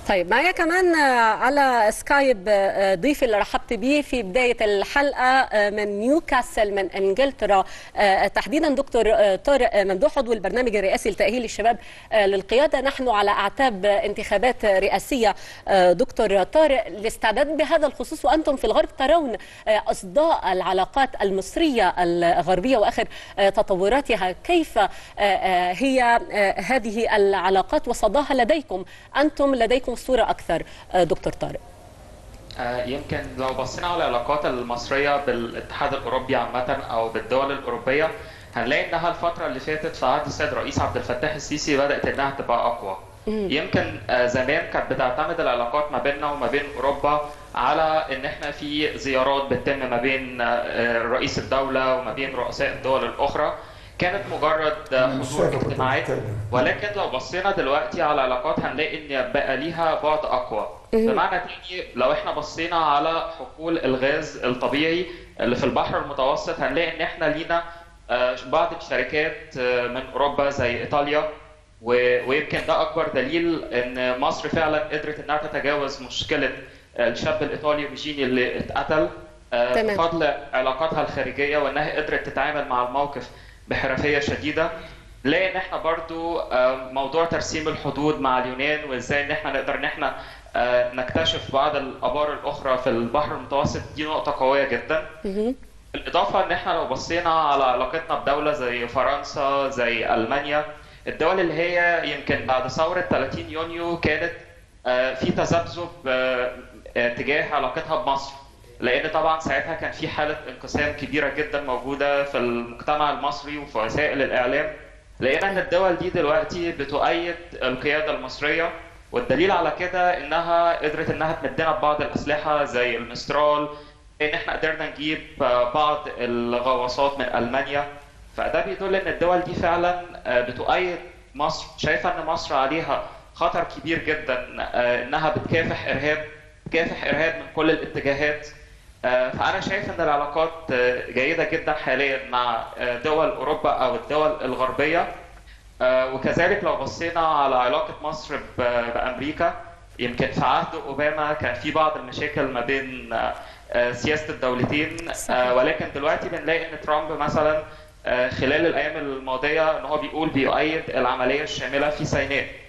طيب معايا كمان على سكايب ضيف اللي رحبت بيه في بداية الحلقة من نيوكاسل من انجلترا تحديدا دكتور طارق ممدوح عضو البرنامج الرئاسي لتأهيل الشباب للقيادة نحن على أعتاب انتخابات رئاسية دكتور طارق الاستعداد بهذا الخصوص وأنتم في الغرب ترون أصداء العلاقات المصرية الغربية وآخر تطوراتها كيف هي هذه العلاقات وصداها لديكم أنتم لديكم صورة أكثر دكتور طارق يمكن لو بصينا على العلاقات المصرية بالاتحاد الأوروبي عامة أو بالدول الأوروبية هنلاقي إنها الفترة اللي فاتت في عهد السيد الرئيس عبد الفتاح السيسي بدأت إنها تبقى أقوى. يمكن زمان كانت بتعتمد العلاقات ما بيننا وما بين أوروبا على إن إحنا في زيارات بتتم ما بين رئيس الدولة وما بين رؤساء الدول الأخرى كانت مجرد حضور اجتماعات ولكن لو بصينا دلوقتي على العلاقات هنلاقي ان بقى ليها بعد اقوى بمعنى تاني لو احنا بصينا على حقول الغاز الطبيعي اللي في البحر المتوسط هنلاقي ان احنا لينا بعض الشركات من اوروبا زي ايطاليا ويمكن ده اكبر دليل ان مصر فعلا قدرت انها تتجاوز مشكله الشاب الايطالي روجيني اللي اتقتل بفضل علاقاتها الخارجيه وانها قدرت تتعامل مع الموقف بحرفيه شديده لان احنا برضو موضوع ترسيم الحدود مع اليونان وازاي ان احنا نقدر ان احنا نكتشف بعض الابار الاخرى في البحر المتوسط دي نقطه قويه جدا بالاضافه ان احنا لو بصينا على علاقتنا بدوله زي فرنسا زي المانيا الدول اللي هي يمكن بعد ثوره 30 يونيو كانت في تذبذب تجاه علاقتها بمصر لان طبعا ساعتها كان في حاله انقسام كبيره جدا موجوده في المجتمع المصري وفي وسائل الاعلام لقينا ان الدول دي دلوقتي بتؤيد القياده المصريه والدليل على كده انها قدرت انها تمدنا ببعض الاسلحه زي المسترال ان احنا قدرنا نجيب بعض الغواصات من المانيا فده بيدل ان الدول دي فعلا بتؤيد مصر شايفه ان مصر عليها خطر كبير جدا انها بتكافح ارهاب بتكافح ارهاب من كل الاتجاهات فأنا شايف إن العلاقات جيدة جدا حاليا مع دول أوروبا أو الدول الغربية وكذلك لو بصينا على علاقة مصر بأمريكا يمكن في عهد أوباما كان في بعض المشاكل ما بين سياسة الدولتين ولكن دلوقتي بنلاقي إن ترامب مثلا خلال الأيام الماضية إن هو بيقول بيؤيد العملية الشاملة في سيناء